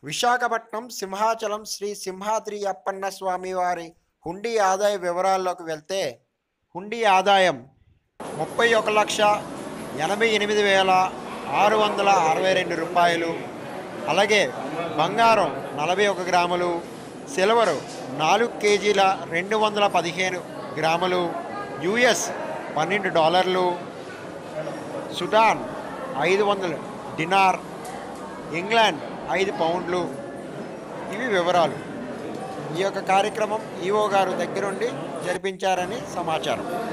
విశాఖపట్నం సింహాచలం శ్రీ సింహాద్రి అప్పన్న స్వామి వారి హుండీ ఆదాయ వివరాల్లోకి వెళ్తే హుండీ ఆదాయం ముప్పై ఒక లక్ష ఎనభై ఎనిమిది వేల ఆరు వందల అరవై రెండు రూపాయలు అలాగే బంగారం నలభై ఒక గ్రాములు సిల్వరు నాలుగు కేజీల రెండు వందల పదిహేను గ్రాములు యుఎస్ పన్నెండు డాలర్లు సుడాన్ ఐదు వందలు డినార్ ఇంగ్లాండ్ ఐదు పౌండ్లు ఇవి వివరాలు ఈ యొక్క కార్యక్రమం ఈఓ గారు దగ్గరుండి జరిపించారని సమాచారం